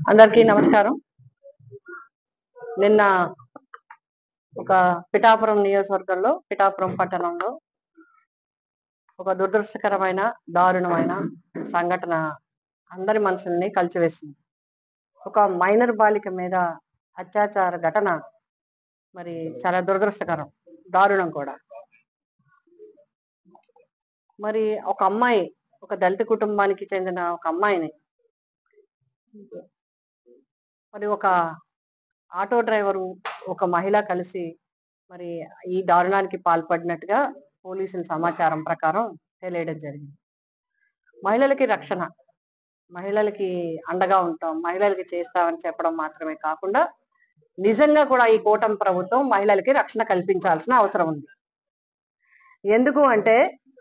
అందరికీ నమస్కారం నిన్న ఒక పిఠాపురం నియోజకవర్గంలో పిఠాపురం పట్టణంలో ఒక దురదృష్టకరమైన దారుణమైన సంఘటన అందరి మనసుల్ని కలిచివేసింది ఒక మైనర్ బాలిక మీద అత్యాచార ఘటన మరి చాలా దురదృష్టకరం దారుణం కూడా మరి ఒక అమ్మాయి ఒక దళిత కుటుంబానికి చెందిన ఒక అమ్మాయిని మరి ఒక ఆటో డ్రైవరు ఒక మహిళ కలిసి మరి ఈ దారుణానికి పాల్పడినట్టుగా పోలీసుల సమాచారం ప్రకారం తెలియడం జరిగింది మహిళలకి రక్షణ మహిళలకి అండగా ఉంటాం మహిళలకి చేస్తామని చెప్పడం మాత్రమే కాకుండా నిజంగా కూడా ఈ కూటమి ప్రభుత్వం మహిళలకి రక్షణ కల్పించాల్సిన అవసరం ఉంది ఎందుకు అంటే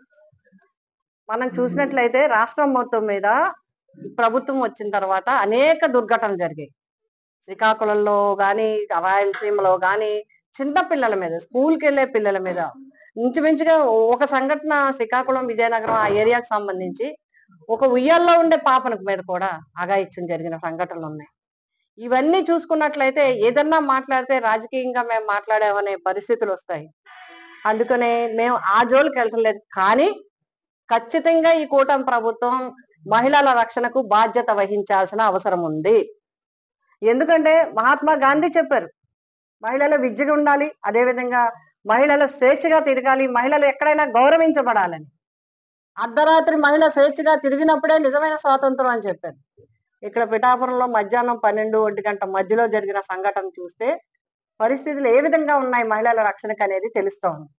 మనం చూసినట్లయితే రాష్ట్రం మొత్తం మీద ప్రభుత్వం వచ్చిన తర్వాత అనేక దుర్ఘటనలు జరిగాయి శ్రీకాకుళంలో గాని రాయలసీమలో గాని చిన్న పిల్లల మీద స్కూల్కి వెళ్ళే పిల్లల మీద ఇంచుమించుగా ఒక సంఘటన శ్రీకాకుళం విజయనగరం ఆ ఏరియాకి సంబంధించి ఒక ఉయ్యాల్లో ఉండే పాపన మీద కూడా అగాయిత్యం జరిగిన సంఘటనలు ఉన్నాయి ఇవన్నీ చూసుకున్నట్లయితే ఏదన్నా మాట్లాడితే రాజకీయంగా మేము మాట్లాడామనే పరిస్థితులు వస్తాయి అందుకనే మేము ఆ జోలికి వెళ్తలేదు కానీ ఖచ్చితంగా ఈ కూటమి ప్రభుత్వం మహిళల రక్షణకు బాధ్యత వహించాల్సిన అవసరం ఉంది ఎందుకంటే మహాత్మా గాంధీ చెప్పారు మహిళల విద్యగా ఉండాలి అదేవిధంగా మహిళల స్వేచ్ఛగా తిరగాలి మహిళలు ఎక్కడైనా గౌరవించబడాలని అర్ధరాత్రి మహిళ స్వేచ్ఛగా తిరిగినప్పుడే నిజమైన స్వాతంత్రం అని చెప్పారు ఇక్కడ పిఠాపురంలో మధ్యాహ్నం పన్నెండు ఒంటి గంట మధ్యలో జరిగిన సంఘటన చూస్తే పరిస్థితులు ఏ విధంగా ఉన్నాయి మహిళల రక్షణకు అనేది తెలుస్తా ఉంది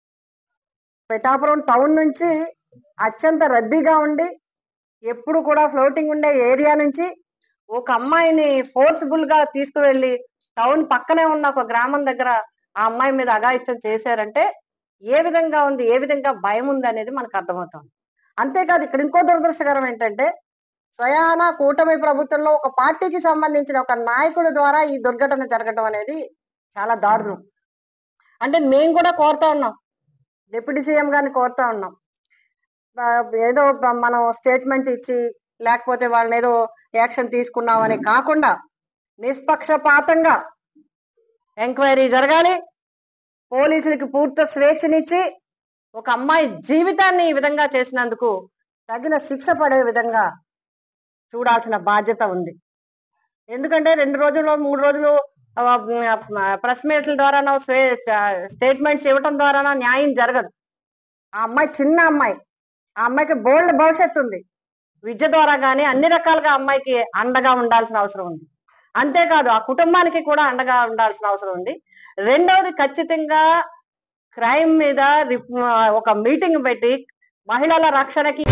పిఠాపురం టౌన్ నుంచి అత్యంత రద్దీగా ఉండి ఎప్పుడు కూడా ఫ్లోటింగ్ ఉండే ఏరియా నుంచి ఒక అమ్మాయిని ఫోర్స్ఫుల్ గా తీసుకువెళ్ళి టౌన్ పక్కనే ఉన్న ఒక గ్రామం దగ్గర ఆ అమ్మాయి మీద అఘాయిత్యం చేశారంటే ఏ విధంగా ఉంది ఏ విధంగా భయం ఉంది అనేది మనకు అర్థమవుతుంది అంతేకాదు ఇక్కడ ఇంకో దురదృష్టకరం ఏంటంటే స్వయాన కూటమి ప్రభుత్వంలో ఒక పార్టీకి సంబంధించిన ఒక నాయకుడి ద్వారా ఈ దుర్ఘటన జరగడం అనేది చాలా దారుణం అంటే మేము కూడా కోరుతా ఉన్నాం డిప్యూటీ సీఎం గారిని కోరుతా ఉన్నాం ఆ, ఏదో బ- మనం స్టేట్మెంట్ ఇచ్చి లేకపోతే వాళ్ళని ఏదో యాక్షన్ తీసుకున్నామని కాకుండా నిష్పక్షపాతంగా ఎంక్వైరీ జరగాలి పోలీసులకి పూర్తి స్వేచ్ఛనిచ్చి ఒక అమ్మాయి జీవితాన్ని ఈ విధంగా చేసినందుకు తగిన శిక్ష పడే విధంగా చూడాల్సిన బాధ్యత ఉంది ఎందుకంటే రెండు రోజులు మూడు రోజులు ప్రెస్ మీట్ల ద్వారానో స్టేట్మెంట్స్ ఇవ్వటం ద్వారానో న్యాయం జరగదు ఆ అమ్మాయి చిన్న అమ్మాయి ఆ అమ్మాయికి బోల్డ్ భవిష్యత్తు ఉంది విద్య ద్వారా కానీ అన్ని రకాలుగా ఆ అమ్మాయికి అండగా ఉండాల్సిన అవసరం ఉంది అంతేకాదు ఆ కుటుంబానికి కూడా అండగా ఉండాల్సిన అవసరం ఉంది రెండవది ఖచ్చితంగా క్రైమ్ మీద రిప్- ఒక మీటింగ్ పెట్టి మహిళల రక్షణకి